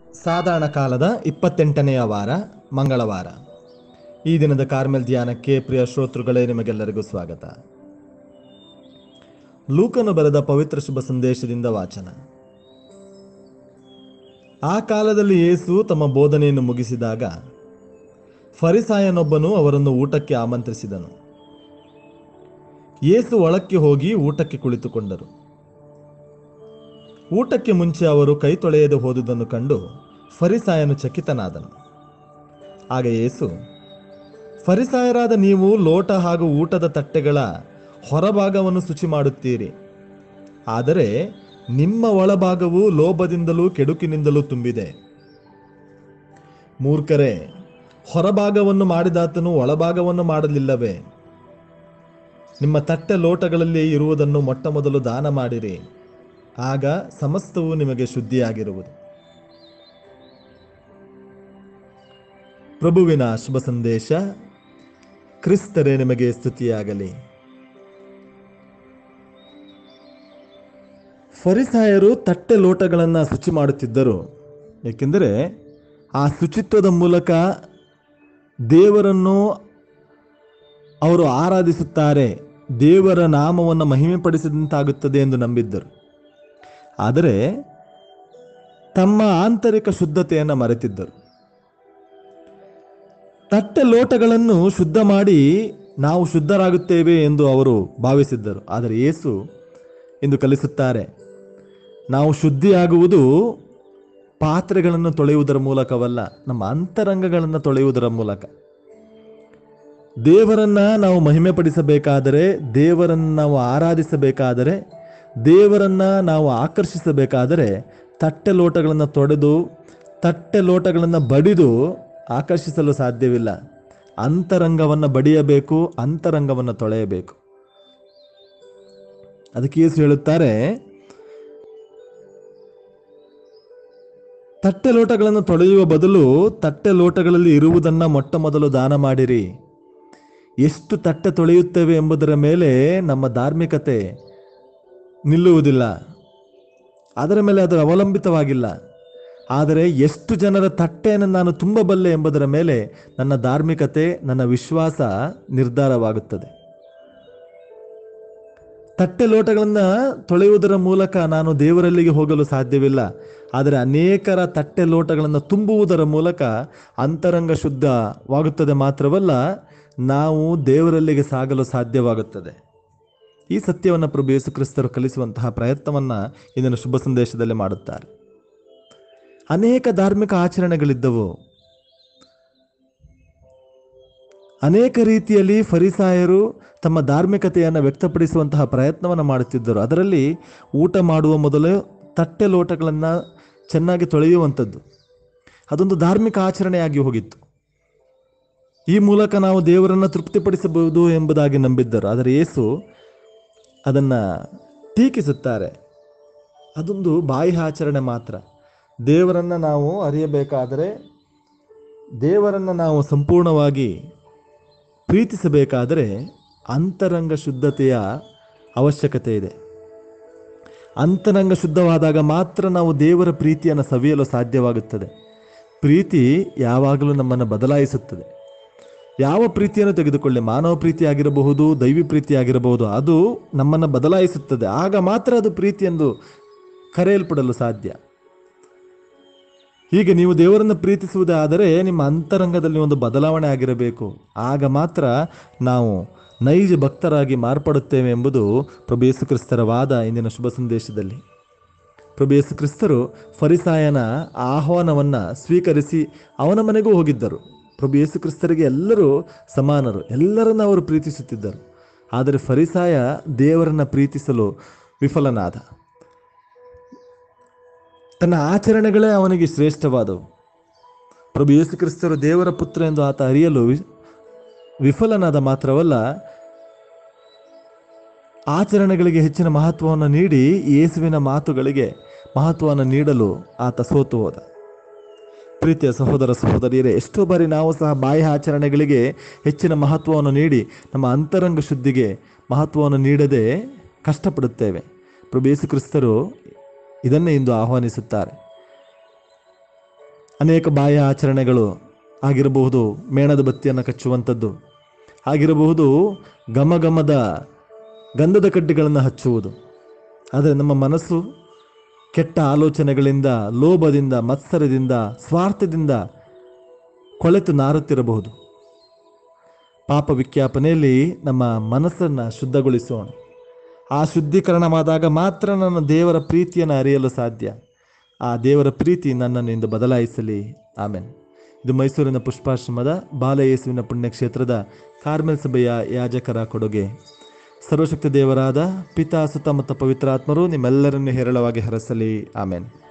ಸಾಧಾರಣ ಕಾಲದ ಇಪ್ಪತ್ತೆಂಟನೆಯ ವಾರ ಮಂಗಳವಾರ ಈ ದಿನದ ಕಾರ್ಮೆಲ್ ಧ್ಯಾನಕ್ಕೆ ಪ್ರಿಯ ಶ್ರೋತೃಗಳೇ ನಿಮಗೆಲ್ಲರಿಗೂ ಸ್ವಾಗತ ಲೂಕನು ಬರೆದ ಪವಿತ್ರ ಶುಭ ಸಂದೇಶದಿಂದ ವಾಚನ ಆ ಕಾಲದಲ್ಲಿ ಯೇಸು ತಮ್ಮ ಬೋಧನೆಯನ್ನು ಮುಗಿಸಿದಾಗ ಫರಿಸಾಯನೊಬ್ಬನು ಅವರನ್ನು ಊಟಕ್ಕೆ ಆಮಂತ್ರಿಸಿದನು ಯೇಸು ಒಳಕ್ಕೆ ಹೋಗಿ ಊಟಕ್ಕೆ ಕುಳಿತುಕೊಂಡರು ಊಟಕ್ಕೆ ಮುಂಚೆ ಅವರು ಕೈ ತೊಳೆಯದೆ ಹೋದುದನ್ನು ಕಂಡು ಫರಿಸಾಯನು ಚಕಿತನಾದನು ಆಗ ಯೇಸು ಫರಿಸಾಯರಾದ ನೀವು ಲೋಟ ಹಾಗೂ ಊಟದ ತಟ್ಟೆಗಳ ಹೊರಭಾಗವನ್ನು ಶುಚಿ ಮಾಡುತ್ತೀರಿ ಆದರೆ ನಿಮ್ಮ ಒಳಭಾಗವು ಲೋಭದಿಂದಲೂ ಕೆಡುಕಿನಿಂದಲೂ ತುಂಬಿದೆ ಮೂರ್ಖರೇ ಹೊರಭಾಗವನ್ನು ಮಾಡಿದಾತನು ಒಳಭಾಗವನ್ನು ಮಾಡಲಿಲ್ಲವೇ ನಿಮ್ಮ ತಟ್ಟೆ ಲೋಟಗಳಲ್ಲಿ ಇರುವುದನ್ನು ಮೊಟ್ಟ ಮೊದಲು ದಾನ ಮಾಡಿರಿ ಆಗ ಸಮಸ್ತವು ನಿಮಗೆ ಶುದ್ಧಿಯಾಗಿರುವುದು ಪ್ರಭುವಿನ ಶುಭ ಸಂದೇಶ ಕ್ರಿಸ್ತರೇ ನಿಮಗೆ ಸ್ತುತಿಯಾಗಲಿ ಫರಿಸಾಯರು ತಟ್ಟೆ ಲೋಟಗಳನ್ನು ಶುಚಿ ಮಾಡುತ್ತಿದ್ದರು ಏಕೆಂದರೆ ಆ ಶುಚಿತ್ವದ ಮೂಲಕ ದೇವರನ್ನು ಅವರು ಆರಾಧಿಸುತ್ತಾರೆ ದೇವರ ನಾಮವನ್ನು ಮಹಿಮೆಪಡಿಸಿದಂತಾಗುತ್ತದೆ ಎಂದು ನಂಬಿದ್ದರು ಆದರೆ ತಮ್ಮ ಆಂತರಿಕ ಶುದ್ಧತೆಯನ್ನು ಮರೆತಿದ್ದರು ತಟ್ಟೆ ಲೋಟಗಳನ್ನು ಶುದ್ಧ ಮಾಡಿ ನಾವು ಶುದ್ಧರಾಗುತ್ತೇವೆ ಎಂದು ಅವರು ಭಾವಿಸಿದ್ದರು ಆದರೆ ಯೇಸು ಎಂದು ಕಲಿಸುತ್ತಾರೆ ನಾವು ಶುದ್ಧಿಯಾಗುವುದು ಪಾತ್ರೆಗಳನ್ನು ತೊಳೆಯುವುದರ ಮೂಲಕವಲ್ಲ ನಮ್ಮ ಅಂತರಂಗಗಳನ್ನು ತೊಳೆಯುವುದರ ಮೂಲಕ ದೇವರನ್ನ ನಾವು ಮಹಿಮೆ ಪಡಿಸಬೇಕಾದರೆ ದೇವರನ್ನು ನಾವು ಆರಾಧಿಸಬೇಕಾದರೆ ದೇವರನ್ನ ನಾವು ಆಕರ್ಷಿಸಬೇಕಾದರೆ ತಟ್ಟೆ ಲೋಟಗಳನ್ನು ತೊಡೆದು ತಟ್ಟೆ ಲೋಟಗಳನ್ನು ಬಡಿದು ಆಕರ್ಷಿಸಲು ಸಾಧ್ಯವಿಲ್ಲ ಅಂತರಂಗವನ್ನು ಬಡಿಯಬೇಕು ಅಂತರಂಗವನ್ನು ತೊಳೆಯಬೇಕು ಅದಕ್ಕೆ ಯೇಸು ಹೇಳುತ್ತಾರೆ ತಟ್ಟೆ ಲೋಟಗಳನ್ನು ತೊಳೆಯುವ ಬದಲು ತಟ್ಟೆ ಲೋಟಗಳಲ್ಲಿ ಇರುವುದನ್ನು ಮೊಟ್ಟ ಮೊದಲು ದಾನ ಮಾಡಿರಿ ಎಷ್ಟು ತಟ್ಟೆ ತೊಳೆಯುತ್ತೇವೆ ಎಂಬುದರ ಮೇಲೆ ನಮ್ಮ ಧಾರ್ಮಿಕತೆ ನಿಲ್ಲುವುದಿಲ್ಲ ಅದರ ಮೇಲೆ ಅದು ಅವಲಂಬಿತವಾಗಿಲ್ಲ ಆದರೆ ಎಷ್ಟು ಜನರ ತಟ್ಟೆಯನ್ನು ನಾನು ತುಂಬಬಲ್ಲೆ ಎಂಬುದರ ಮೇಲೆ ನನ್ನ ಧಾರ್ಮಿಕತೆ ನನ್ನ ವಿಶ್ವಾಸ ನಿರ್ಧಾರವಾಗುತ್ತದೆ ತಟ್ಟೆ ಲೋಟಗಳನ್ನು ತೊಳೆಯುವುದರ ಮೂಲಕ ನಾನು ದೇವರಲ್ಲಿಗೆ ಹೋಗಲು ಸಾಧ್ಯವಿಲ್ಲ ಆದರೆ ಅನೇಕರ ತಟ್ಟೆ ಲೋಟಗಳನ್ನು ತುಂಬುವುದರ ಮೂಲಕ ಅಂತರಂಗ ಶುದ್ಧವಾಗುತ್ತದೆ ಮಾತ್ರವಲ್ಲ ನಾವು ದೇವರಲ್ಲಿಗೆ ಸಾಗಲು ಸಾಧ್ಯವಾಗುತ್ತದೆ ಈ ಸತ್ಯವನ್ನು ಪ್ರಭು ಯೇಸು ಕ್ರಿಸ್ತರು ಕಲಿಸುವಂತಹ ಪ್ರಯತ್ನವನ್ನು ಇಂದಿನ ಶುಭ ಸಂದೇಶದಲ್ಲಿ ಮಾಡುತ್ತಾರೆ ಅನೇಕ ಧಾರ್ಮಿಕ ಆಚರಣೆಗಳಿದ್ದವು ಅನೇಕ ರೀತಿಯಲ್ಲಿ ಫರಿಸಾಯರು ತಮ್ಮ ಧಾರ್ಮಿಕತೆಯನ್ನು ವ್ಯಕ್ತಪಡಿಸುವಂತಹ ಪ್ರಯತ್ನವನ್ನು ಮಾಡುತ್ತಿದ್ದರು ಅದರಲ್ಲಿ ಊಟ ಮಾಡುವ ಮೊದಲು ತಟ್ಟೆ ಲೋಟಗಳನ್ನು ಚೆನ್ನಾಗಿ ತೊಳೆಯುವಂಥದ್ದು ಅದೊಂದು ಧಾರ್ಮಿಕ ಆಚರಣೆಯಾಗಿ ಹೋಗಿತ್ತು ಈ ಮೂಲಕ ನಾವು ದೇವರನ್ನು ತೃಪ್ತಿಪಡಿಸಬಹುದು ಎಂಬುದಾಗಿ ನಂಬಿದ್ದರು ಆದರೆ ಯೇಸು ಅದನ್ನು ಟೀಕಿಸುತ್ತಾರೆ ಅದೊಂದು ಬಾಹ್ಯ ಆಚರಣೆ ಮಾತ್ರ ದೇವರನ್ನು ನಾವು ಅರಿಯಬೇಕಾದರೆ ದೇವರನ್ನು ನಾವು ಸಂಪೂರ್ಣವಾಗಿ ಪ್ರೀತಿಸಬೇಕಾದರೆ ಅಂತರಂಗ ಶುದ್ಧತೆಯ ಅವಶ್ಯಕತೆ ಇದೆ ಅಂತರಂಗ ಶುದ್ಧವಾದಾಗ ಮಾತ್ರ ನಾವು ದೇವರ ಪ್ರೀತಿಯನ್ನು ಸವಿಯಲು ಸಾಧ್ಯವಾಗುತ್ತದೆ ಪ್ರೀತಿ ಯಾವಾಗಲೂ ನಮ್ಮನ್ನು ಬದಲಾಯಿಸುತ್ತದೆ ಯಾವ ಪ್ರೀತಿಯನ್ನು ತೆಗೆದುಕೊಳ್ಳಿ ಮಾನವ ಪ್ರೀತಿ ಆಗಿರಬಹುದು ದೈವಿ ಪ್ರೀತಿ ಆಗಿರಬಹುದು ಅದು ನಮ್ಮನ್ನು ಬದಲಾಯಿಸುತ್ತದೆ ಆಗ ಮಾತ್ರ ಅದು ಪ್ರೀತಿ ಎಂದು ಕರೆಯಲ್ಪಡಲು ಸಾಧ್ಯ ಹೀಗೆ ನೀವು ದೇವರನ್ನು ಪ್ರೀತಿಸುವುದೇ ಆದರೆ ನಿಮ್ಮ ಅಂತರಂಗದಲ್ಲಿ ಒಂದು ಬದಲಾವಣೆ ಆಗಿರಬೇಕು ಆಗ ಮಾತ್ರ ನಾವು ನೈಜ ಭಕ್ತರಾಗಿ ಮಾರ್ಪಡುತ್ತೇವೆ ಎಂಬುದು ಪ್ರಭು ಯೇಸು ಕ್ರಿಸ್ತರ ವಾದ ಇಂದಿನ ಶುಭ ಸಂದೇಶದಲ್ಲಿ ಪ್ರಭು ಯೇಸು ಕ್ರಿಸ್ತರು ಫರಿಸಾಯನ ಆಹ್ವಾನವನ್ನು ಸ್ವೀಕರಿಸಿ ಅವನ ಮನೆಗೂ ಹೋಗಿದ್ದರು ಪ್ರಭು ಯೇಸು ಕ್ರಿಸ್ತರಿಗೆ ಎಲ್ಲರೂ ಸಮಾನರು ಎಲ್ಲರನ್ನು ಅವರು ಪ್ರೀತಿಸುತ್ತಿದ್ದರು ಆದರೆ ಫರಿಸಾಯ ದೇವರನ್ನು ಪ್ರೀತಿಸಲು ವಿಫಲನಾದ ತನ್ನ ಆಚರಣೆಗಳೇ ಅವನಿಗೆ ಶ್ರೇಷ್ಠವಾದವು ಪ್ರಭು ಯೇಸು ಕ್ರಿಸ್ತರು ದೇವರ ಪುತ್ರ ಎಂದು ಆತ ಅರಿಯಲು ವಿ- ವಿಫಲನಾದ ಮಾತ್ರವಲ್ಲ ಆಚರಣೆಗಳಿಗೆ ಹೆಚ್ಚಿನ ಮಹತ್ವವನ್ನು ನೀಡಿ ಯೇಸುವಿನ ಮಾತುಗಳಿಗೆ ಮಹತ್ವವನ್ನು ನೀಡಲು ಆತ ಸೋತು ಹೋದ ಪ್ರೀತಿಯ ಸಹೋದರ ಸಹೋದರಿಯರೇ ಎಷ್ಟೋ ಬಾರಿ ನಾವು ಸಹ ಬಾಹ್ಯ ಆಚರಣೆಗಳಿಗೆ ಹೆಚ್ಚಿನ ಮಹತ್ವವನ್ನು ನೀಡಿ ನಮ್ಮ ಅಂತರಂಗ ಶುದ್ಧಿಗೆ ಮಹತ್ವವನ್ನು ನೀಡದೆ ಕಷ್ಟಪಡುತ್ತೇವೆ ಪ್ರಭು ಯೇಸು ಕ್ರಿಸ್ತರು ಇದನ್ನೇ ಇಂದು ಆಹ್ವಾನಿಸುತ್ತಾರೆ ಅನೇಕ ಬಾಹ್ಯ ಆಚರಣೆಗಳು ಆಗಿರಬಹುದು ಮೇಣದ ಬತ್ತಿಯನ್ನು ಕಚ್ಚುವಂಥದ್ದು ಆಗಿರಬಹುದು ಘಮ ಘಮದ ಗಂಧದ ಕಡ್ಡಿಗಳನ್ನು ಹಚ್ಚುವುದು ಆದರೆ ನಮ್ಮ ಮನಸ್ಸು ಕೆಟ್ಟ ಆಲೋಚನೆಗಳಿಂದ ಲೋಭದಿಂದ ಮತ್ಸರದಿಂದ ಸ್ವಾರ್ಥದಿಂದ ಕೊಳೆತು ನಾರುತ್ತಿರಬಹುದು ಪಾಪ ವಿಜ್ಞಾಪನೆಯಲ್ಲಿ ನಮ್ಮ ಮನಸ್ಸನ್ನು ಶುದ್ಧಗೊಳಿಸೋಣ ಆ ಶುದ್ಧೀಕರಣವಾದಾಗ ಮಾತ್ರ ನನ್ನ ದೇವರ ಪ್ರೀತಿಯನ್ನು ಅರಿಯಲು ಸಾಧ್ಯ ಆ ದೇವರ ಪ್ರೀತಿ ನನ್ನನ್ನು ಇಂದು ಬದಲಾಯಿಸಲಿ ಆಮೇಲೆ ಇದು ಮೈಸೂರಿನ ಪುಷ್ಪಾಶ್ರಮದ ಬಾಲಯೇಸುವಿನ ಪುಣ್ಯಕ್ಷೇತ್ರದ ಕಾರ್ಮೆಲ್ ಸಭೆಯ ಯಾಜಕರ ಕೊಡುಗೆ ಸರ್ವಶಕ್ತಿ ದೇವರಾದ ಪಿತಾ ಸುತ್ತ ಮತ್ತು ಪವಿತ್ರಾತ್ಮರು ನಿಮ್ಮೆಲ್ಲರನ್ನು ಹೇರಳವಾಗಿ ಹರಸಲಿ ಆಮೇನ್